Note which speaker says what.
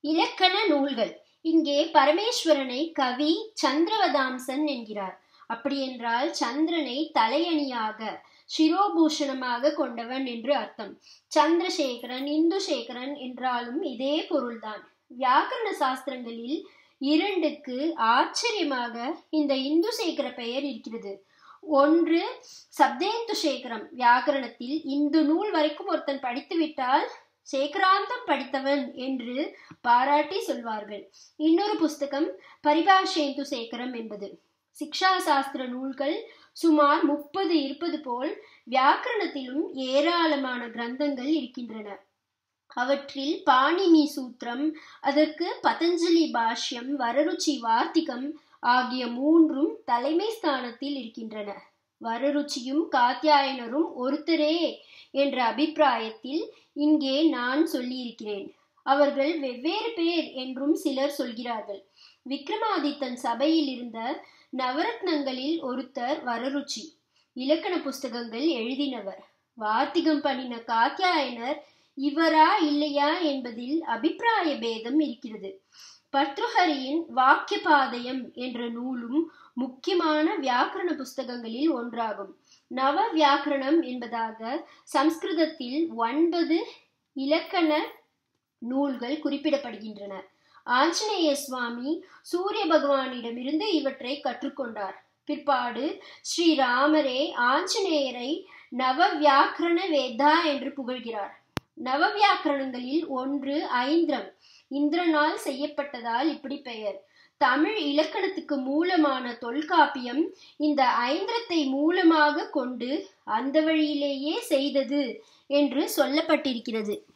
Speaker 1: இலக்கண நூல்கள் இங்கே பரமேஸ்வரனை கவி சந்திரவதாம்சன் என்கிறார் அப்படியென்றால் சந்திரனை தலையணியாக சிரோபூஷணமாக கொண்டவன் என்று அர்த்தம் சந்திரசேகரன் இந்துசேகரன் என்றாலும் இதே பொருள்தான் வியாக்கரண சாஸ்திரங்களில் இரண்டுக்கு ஆச்சரியமாக இந்த இந்துசேகர பெயர் இருக்கிறது ஒன்று சப்தேந்து சேகரம் வியாக்கரணத்தில் இந்து நூல் வரைக்கும் ஒருத்தன் படித்துவிட்டால் சேகராந்தம் படித்தவன் என்று பாராட்டி சொல்வார்கள் இன்னொரு புஸ்தகம் பரிபாஷேந்து சேகரம் என்பது சிக்ஷா சாஸ்திர நூல்கள் சுமார் முப்பது இருப்பது போல் வியாக்கரணத்திலும் ஏராளமான கிரந்தங்கள் இருக்கின்றன அவற்றில் பாணினி சூத்திரம் அதற்கு பதஞ்சலி பாஷ்யம் வரருச்சி வார்த்திகம் ஆகிய மூன்றும் தலைமை ஸ்தானத்தில் இருக்கின்றன வரருச்சியும் காத்தியாயனரும் ஒருத்தரே என்ற அபிப்பிராயத்தில் இங்கே நான் சொல்லியிருக்கிறேன் அவர்கள் வெவ்வேறு பேர் என்றும் சிலர் சொல்கிறார்கள் விக்ரமாதித்தன் சபையில் இருந்த நவரத்னங்களில் ஒருத்தர் வரருச்சி இலக்கண புஸ்தகங்கள் எழுதினவர் வார்த்திகம் பண்ணின காத்தியாயனர் இவரா இல்லையா என்பதில் அபிப்பிராய பேதம் இருக்கிறது பர்துஹரியின் வாக்கியபாதயம் என்ற நூலும் முக்கியமான வியாக்கரண புஸ்தகங்களில் ஒன்றாகும் நவ வியாக்கரணம் என்பதாக சம்ஸ்கிருதத்தில் ஒன்பது இலக்கண நூல்கள் குறிப்பிடப்படுகின்றன ஆஞ்சநேய சுவாமி சூரிய பகவானிடமிருந்து இவற்றை கற்றுக்கொண்டார் பிற்பாடு ஸ்ரீராமரே ஆஞ்சநேயரை நவ வியாக்கரண வேதா என்று புகழ்கிறார் நவ வியாக்கரணங்களில் ஒன்று ஐந்திரம் இந்திரனால் செய்யப்பட்டதால் இப்படி பெயர் தமிழ் இலக்கணத்துக்கு மூலமான தொல்காப்பியம் இந்த ஐந்திரத்தை மூலமாக கொண்டு அந்த வழியிலேயே செய்தது என்று சொல்லப்பட்டிருக்கிறது